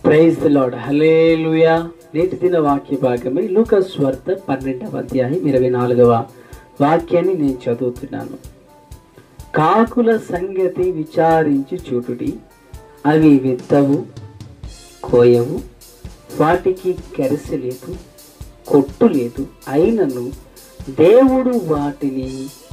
Praise the lord hallelujah నేటి దిన వాక్య భాగమే లూకస్ వార్త పన్నెండవ అధ్యాయం ఇరవై నాలుగవ వాక్యాన్ని నేను చదువుతున్నాను కాకుల సంగతి విచారించి చూడుడి అవి విత్తవు కోయవు వాటికి గరిసె లేదు కొట్టు లేదు అయినను దేవుడు వాటిని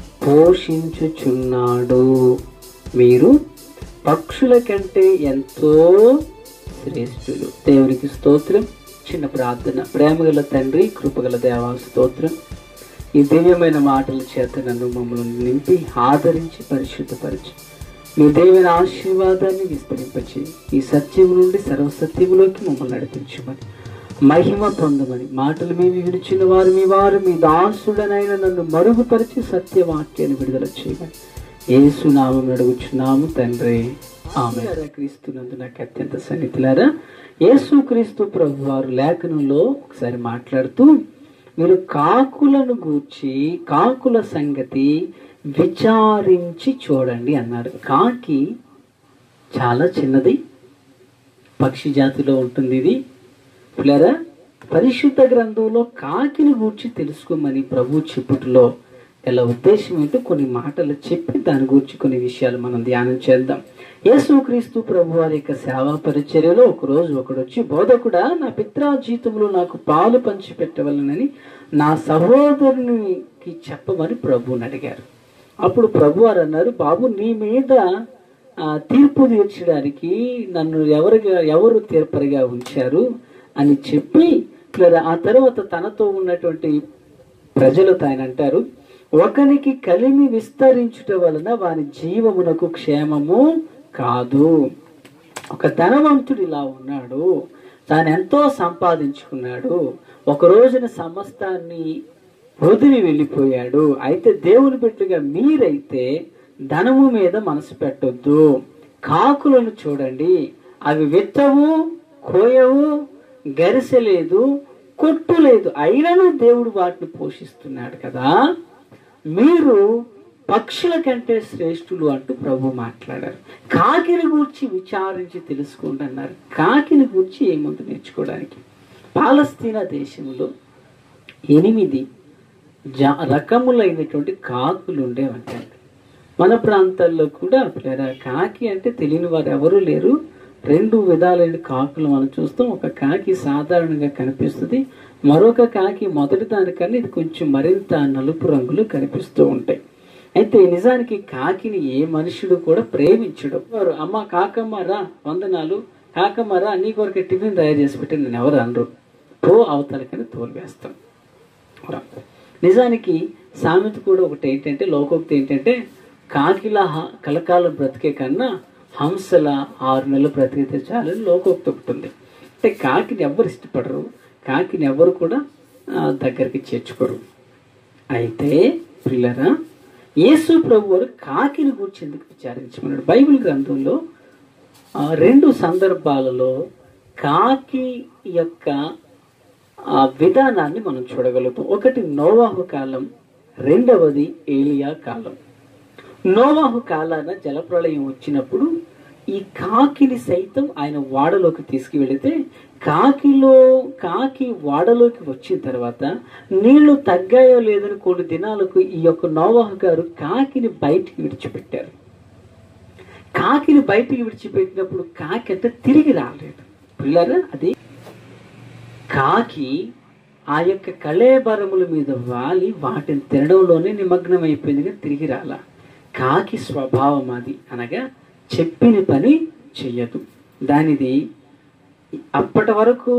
పోషించుచున్నాడు మీరు పక్షుల కంటే ఎంతో శ్రేష్ఠులు దేవునికి స్తోత్రం చిన్న ప్రార్థన ప్రేమగల తండ్రి కృపగల దేవా స్తోత్రం ఈ దివ్యమైన మాటల చేత నన్ను మమ్మల్ని నింపి ఆదరించి పరిశుద్ధపరిచి మీ దేవుని ఆశీర్వాదాన్ని విస్తరింపచి ఈ సత్యం నుండి సర్వసత్యములోకి మమ్మల్ని నడిపించమని మహిమ పొందమని మాటలు మేము విడిచిన వారు మీ వారు మీ దాసుడనైన నన్ను మరుగుపరిచి సత్యవాక్యాన్ని విడుదల చేయమని యేసు నామం అడుగుచున్నాము తండ్రి ఆమె క్రీస్తునందు నాకు అత్యంత సన్నిధిలారా యేసు క్రీస్తు ప్రభు వారు లేఖనంలో ఒకసారి మాట్లాడుతూ మీరు కాకులను గూర్చి కాకుల సంగతి విచారించి చూడండి అన్నారు కాకి చాలా చిన్నది పక్షి జాతిలో ఉంటుంది ఇది పిల్లరా పరిశుద్ధ గ్రంథంలో కాకిని గూర్చి తెలుసుకోమని ప్రభు చెప్పుట్లో ఇలా ఉద్దేశం ఏంటో కొన్ని మాటలు చెప్పి దాని గురించి కొన్ని విషయాలు మనం ధ్యానం చేద్దాం యేసుక్రీస్తు ప్రభు వారి యొక్క సేవా పరిచర్యలో ఒకరోజు ఒకడు వచ్చి బోధకుడా నా పిత్రా జీతంలో నాకు పాలు పంచి పెట్టవలనని నా సహోదరునికి చెప్పమని ప్రభువుని అడిగారు అప్పుడు ప్రభు వారు అన్నారు బాబు నీ మీద ఆ, తీర్పు తీర్చడానికి నన్ను ఎవరుగా ఎవరు తీర్పరిగా ఉంచారు అని చెప్పి ఇక్కడ ఆ తర్వాత తనతో ఉన్నటువంటి ప్రజలతో ఆయన అంటారు ఒకనికి కలిమి విస్తరించుట వలన వాని జీవమునకు క్షేమము కాదు ఒక ధనవంతుడు ఇలా ఉన్నాడు తాను ఎంతో సంపాదించుకున్నాడు ఒక రోజున సమస్తాన్ని వదిలి వెళ్ళిపోయాడు అయితే దేవుని బిడ్డగా మీరైతే ధనము మీద మనసు పెట్టొద్దు కాకులను చూడండి అవి విత్తవు కోయవు గరిసె లేదు కొట్టు లేదు అయినను దేవుడు వాటిని పోషిస్తున్నాడు కదా మీరు పక్షుల కంటే శ్రేష్ఠులు అంటూ ప్రభు మాట్లాడారు కాకిని గూర్చి విచారించి తెలుసుకోండి అన్నారు కాకిని గూర్చి ఏముంది నేర్చుకోవడానికి పాలస్తీనా దేశంలో ఎనిమిది జా రకములైనటువంటి కాకులు ఉండేవంటండి మన ప్రాంతాల్లో కూడా పిల్లరా కాకి అంటే తెలియని వారు ఎవరు లేరు రెండు విధాలైన కాకులు మనం చూస్తాం ఒక కాకి సాధారణంగా కనిపిస్తుంది మరొక కాకి మొదటి దానికన్నా ఇది కొంచెం మరింత నలుపు రంగులు కనిపిస్తూ ఉంటాయి అయితే నిజానికి కాకిని ఏ మనుషుడు కూడా ప్రేమించడు వారు అమ్మ కాకమ్మ రా వందనాలు కాకమ్మ రా నీ కొరకు టిఫిన్ తయారు చేసి పెట్టి నేను ఎవరు అనరు పో అవతలకని తోలివేస్తాం రా. నిజానికి సామెత కూడా ఒకటి ఏంటంటే లోకోక్తి ఏంటంటే కాకిలా హ- కలకాలం బ్రతికే కన్నా హంసల ఆరు నెలలు బ్రతికితే చాలని లోకోక్తి ఒకటి ఉంది అంటే కాకిని ఎవరు ఇష్టపడరు కాకిని ఎవరు కూడా ఆ, దగ్గరికి చేర్చుకోరు అయితే పిల్లరా యేసు ప్రభు వారు కాకిని గురించి ఎందుకు విచారించమన్నాడు బైబిల్ గ్రంథంలో ఆ, రెండు సందర్భాలలో కాకి యొక్క ఆ విధానాన్ని మనం చూడగలుగుతాం ఒకటి నోవాహు కాలం రెండవది ఏలియా కాలం నోవాహు కాలాన జలప్రళయం వచ్చినప్పుడు ఈ కాకిని సైతం ఆయన వాడలోకి తీసుకువెళితే కాకిలో కాకి వాడలోకి వచ్చిన తర్వాత నీళ్లు తగ్గాయో లేదని కొన్ని దినాలకు ఈ యొక్క నోవాహు గారు కాకిని బయటికి విడిచిపెట్టారు కాకిని బయటికి విడిచిపెట్టినప్పుడు కాకి అంటే తిరిగి రాలేదు పిల్లరా అది కాకి ఆ యొక్క కళేబరముల మీద వాలి వాటిని తినడంలోనే నిమగ్నం అయిపోయింది కానీ తిరిగి రాల కాకి స్వభావం అది అనగా చెప్పిన పని చెయ్యదు దానిది అప్పటి వరకు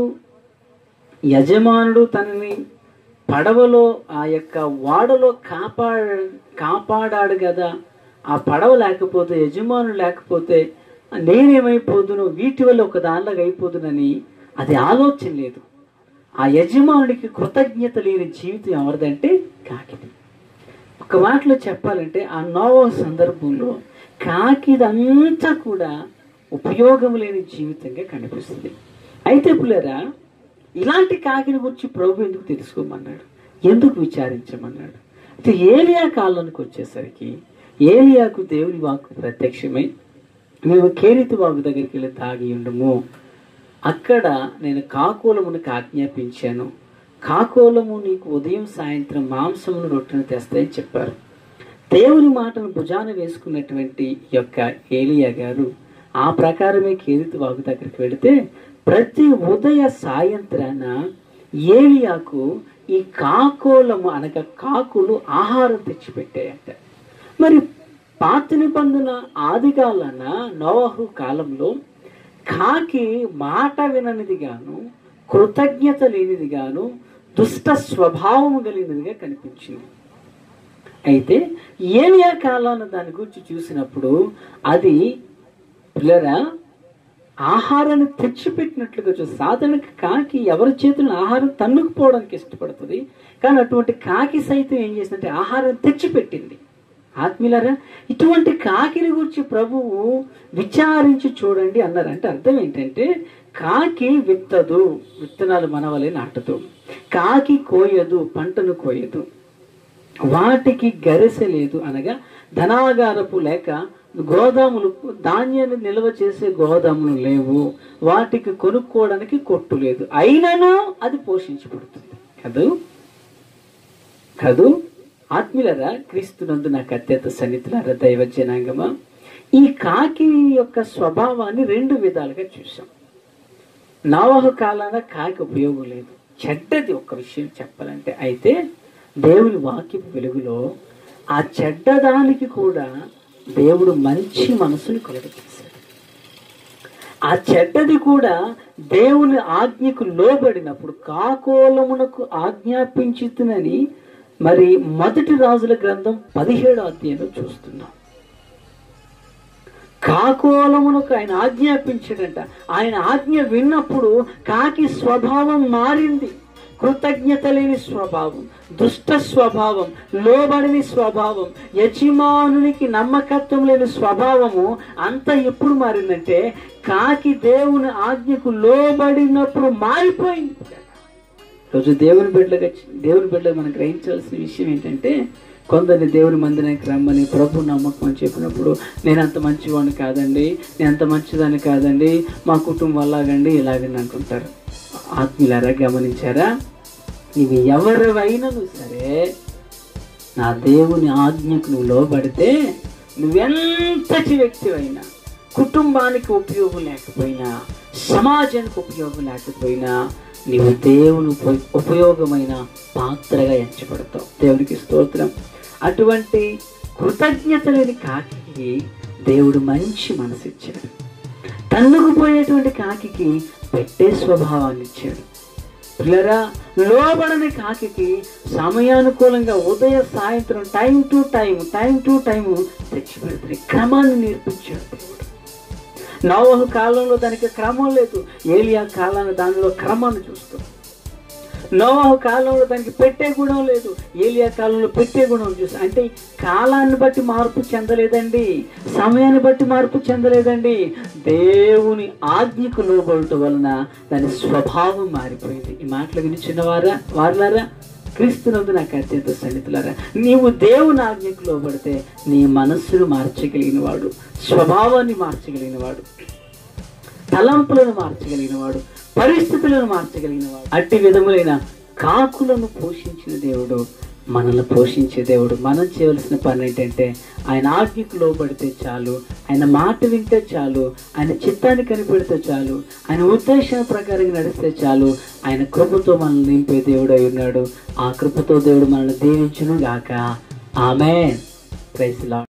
యజమానుడు తనని పడవలో ఆ యొక్క వాడలో కాపాడ కాపాడాడు కదా ఆ పడవ లేకపోతే యజమానుడు లేకపోతే నేనేమైపోదును వీటి వల్ల ఒక దానిలాగా అయిపోదునని అది ఆలోచన లేదు ఆ యజమానుడికి కృతజ్ఞత లేని జీవితం ఎవరిదంటే కాకిది ఒక మాటలో చెప్పాలంటే ఆ నోవ సందర్భంలో కాకిదంతా కూడా ఉపయోగం లేని జీవితంగా కనిపిస్తుంది అయితే పిల్లరా ఇలాంటి కాకిని గురించి ప్రభు ఎందుకు తెలుసుకోమన్నాడు ఎందుకు విచారించమన్నాడు అయితే ఏలియా కాలానికి వచ్చేసరికి ఏలియాకు దేవుని వాక్కు ప్రత్యక్షమై మేము కేరితి వాగు దగ్గరికి వెళ్ళి తాగి ఉండము అక్కడ నేను కాకోలమునికి ఆజ్ఞాపించాను కాకోలము నీకు ఉదయం సాయంత్రం మాంసమును రొట్టెను తెస్తాయని చెప్పారు దేవుని మాటను భుజాన వేసుకున్నటువంటి ఈ యొక్క ఏలియా గారు ఆ ప్రకారమే కేరితి వాగు దగ్గరికి వెళితే ప్రతి ఉదయ సాయంత్రాన ఏలియాకు ఈ కాకోలము అనగా కాకులు ఆహారం తెచ్చిపెట్టాయంట మరి పాత నిబంధన ఆదికాలన నోవహు కాలంలో కాకి మాట విననిది గాను కృతజ్ఞత లేనిది గాను దుష్ట స్వభావం కలిగినదిగా కనిపించింది అయితే ఏలియా కాలాన దాని గురించి చూసినప్పుడు అది పిల్లరా ఆహారాన్ని తెచ్చిపెట్టినట్లుగా చూసి సాధారణంగా కాకి ఎవరి చేతులను ఆహారం తన్నుకుపోవడానికి ఇష్టపడుతుంది కానీ అటువంటి కాకి సైతం ఏం చేసిందంటే ఆహారం తెచ్చిపెట్టింది ఆత్మీయులారా ఇటువంటి కాకిని గురించి ప్రభువు విచారించి చూడండి అన్నారు అంటే అర్థం ఏంటంటే కాకి విత్తదు విత్తనాలు మనవలే నాటదు కాకి కోయదు పంటను కోయదు వాటికి గరిసె లేదు అనగా ధనాగారపు లేక గోదాములు ధాన్యాన్ని నిల్వ చేసే గోదాములు లేవు వాటికి కొనుక్కోవడానికి కొట్టు లేదు అయినను అది పోషించబడుతుంది కదూ కదూ ఆత్మీయులరా క్రీస్తునందు నాకు అత్యంత సన్నిధులారా దైవ జనాంగమా ఈ కాకి యొక్క స్వభావాన్ని రెండు విధాలుగా చూసాం నవహ కాలాన కాకి ఉపయోగం లేదు చెడ్డది ఒక విషయం చెప్పాలంటే అయితే దేవుని వాక్యపు వెలుగులో ఆ చెడ్డదానికి కూడా దేవుడు మంచి మనసుని కలుగజేశాడు ఆ చెడ్డది కూడా దేవుని ఆజ్ఞకు లోబడినప్పుడు కాకోలమునకు ఆజ్ఞాపించుతునని మరి మొదటి రాజుల గ్రంథం పదిహేడో అధ్యాయంలో చూస్తున్నాం కాకోలమునకు ఆయన ఆజ్ఞాపించాడంట ఆయన ఆజ్ఞ విన్నప్పుడు కాకి స్వభావం మారింది కృతజ్ఞత లేని స్వభావం దుష్ట స్వభావం లోబడని స్వభావం యజమానునికి నమ్మకత్వం లేని స్వభావము అంతా ఎప్పుడు మారిందంటే కాకి దేవుని ఆజ్ఞకు లోబడినప్పుడు మారిపోయింది రోజు దేవుని బిడ్డగా దేవుని బిడ్డగా మనం గ్రహించాల్సిన విషయం ఏంటంటే కొందరిని దేవుని మందిరానికి రమ్మని ప్రభు నమ్మకం అని చెప్పినప్పుడు నేను అంత మంచివాడిని కాదండి నేను అంత మంచిదాన్ని కాదండి మా కుటుంబం అలాగండి ఇలాగని అంటుంటారు ఆత్మీయులారా గమనించారా ఇవి ఎవరివైనను సరే నా దేవుని ఆజ్ఞకు నువ్వు లోబడితే నువ్వెంతటి వ్యక్తివైనా కుటుంబానికి ఉపయోగం లేకపోయినా సమాజానికి ఉపయోగం లేకపోయినా నీవు దేవుని ఉప- ఉపయోగమైన పాత్రగా ఎంచబడతావు దేవునికి స్తోత్రం అటువంటి కృతజ్ఞత లేని కాకి దేవుడు మంచి మనసు ఇచ్చాడు తన్నుకుపోయేటువంటి కాకి పెట్టే స్వభావాన్ని ఇచ్చాడు పిల్లరా లోబడని కాకి సమయానుకూలంగా ఉదయ సాయంత్రం time to time time to time తెచ్చిపెడుతుంది క్రమాన్ని నేర్పించాడు దేవుడు నోవహు కాలంలో దానికి క్రమం లేదు ఏలియా కాలాన్ని దానిలో క్రమాన్ని చూస్తాం నోవాహు కాలంలో దానికి పెట్టే గుణం లేదు ఏలియా కాలంలో పెట్టే గుణం చూస్తాం అంటే కాలాన్ని బట్టి మార్పు చెందలేదండి సమయాన్ని బట్టి మార్పు చెందలేదండి దేవుని ఆజ్ఞకు లోబడటం వలన దాని స్వభావం మారిపోయింది ఈ మాటలు విని చిన్నవారా వారులారా క్రీస్తునందు నాకు అత్యంత సన్నిధులారా నీవు దేవుని ఆజ్ఞకు లోబడితే నీ మనస్సును మార్చగలిగిన వాడు స్వభావాన్ని మార్చగలిగిన వాడు తలంపులను మార్చగలిగిన వాడు పరిస్థితులను మార్చగలిగిన వాడు అట్టి విధములైన కాకులను పోషించిన దేవుడు మనల్ని పోషించే దేవుడు మనం చేయవలసిన పని ఏంటంటే ఆయన ఆజ్ఞకు లోబడితే చాలు ఆయన మాట వింటే చాలు ఆయన చిత్తాన్ని కనిపెడితే చాలు ఆయన ఉద్దేశం ప్రకారం నడిస్తే చాలు ఆయన కృపతో మనల్ని నింపే దేవుడు అయి ఉన్నాడు ఆ కృపతో దేవుడు మనల్ని దీవించును గాక ఆమె ప్రైస్